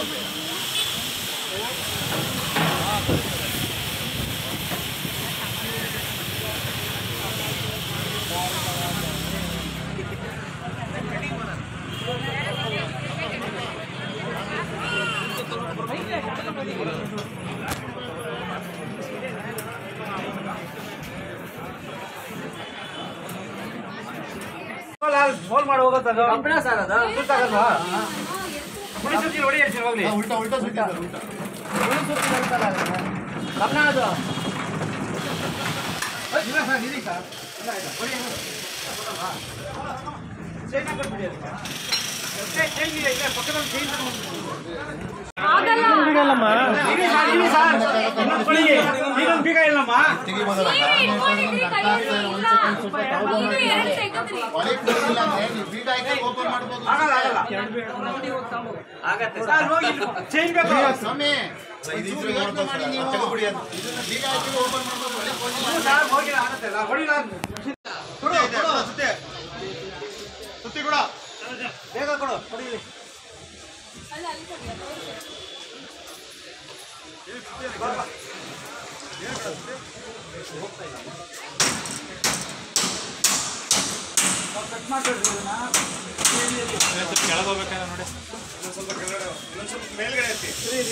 Phone ಮಾಡಿ ಹೋಗೋದು company sir ಅದು ಗೊತ್ತಾಗಲ್ವಾ ಪುಡಿ ಸುತ್ತಿ ಹೊಡಿ ಹೇಳ್ತೀನಿ ಹೋಗ್ಲಿ ಉಲ್ಟಾ ಉಲ್ಟಾ ಸುತ್ತಿದ್ದಾರೆ ಉಲ್ಟಾ ಕಂಪನಿ ಅದು ಇಲ್ಲ ಸರ್ ಇದೆ ಸರ್ ಇಲ್ಲ ಇಲ್ಲ ಹೊಡಿ ಚೈನ್ ಹಾಕೊಂಡ್ಬಿಡಿ ಅದಕ್ಕೆ. ಚೈನ್ ಚೈನ್ ಇದೆ ಇಲ್ಲ ಪಕ್ಕದಲ್ಲಿ ಚೈನ್ ಇರಿ ಸರ್ ಇರಿ ಸರ್ ಇನ್ನೊಂದು ಕೊಡಿ ಇನ್ನೊಂದು ಬೀಗ ಇಲ್ಲಮ್ಮ ತೆಗಿಬೋದಲ್ಲ ಒಳಗೆ ಕೊಡಿಲ್ಲ ಅಂದ್ರೆ ನೀವು ಬೀಗ ಹಾಕಿ ಓಪನ್ ಮಾಡ್ಬೋದು ಆಗಲ್ಲ ಆಗಲ್ಲ ಆಗತ್ತೆ ಸರ್ ಹೋಗಿ ಚೈನ್ ಬೇಕು ಸ್ವಾಮಿ ಒಂಚೂರು ಯೋಚ್ನೆ ಮಾಡಿ ನೀವು ಇದನ್ನ ಬೀಗ ಹಾಕಿ ಓಪನ್ ಮಾಡ್ಬೋದು ಒಳಗೆ ಹೋಗಿಲ್ಲ ಸರ್ ಹೋಗಿಲ್ಲ ಆಗತ್ತೆ ಅಲ್ಲ ಹೊಡಿಲ್ಲ ಕೊಡು ಕೊಡು ಸುತ್ತಿ ಸುತ್ತಿ ಕೂಡ ಬೇಗ ಕೊಡು ಹೊಡಿಲಿ ಕಟ್ ಮಾಡ್ಬೇಡ್ರಿ ಇದನ್ನ ಕೆಳಗೆ ಹೋಗ್ಬೇಕಾದ್ರೆ ನೋಡಿ ಸ್ವಲ್ಪ ಮೇಲ್ಗಡೆ ಎತ್ತಿ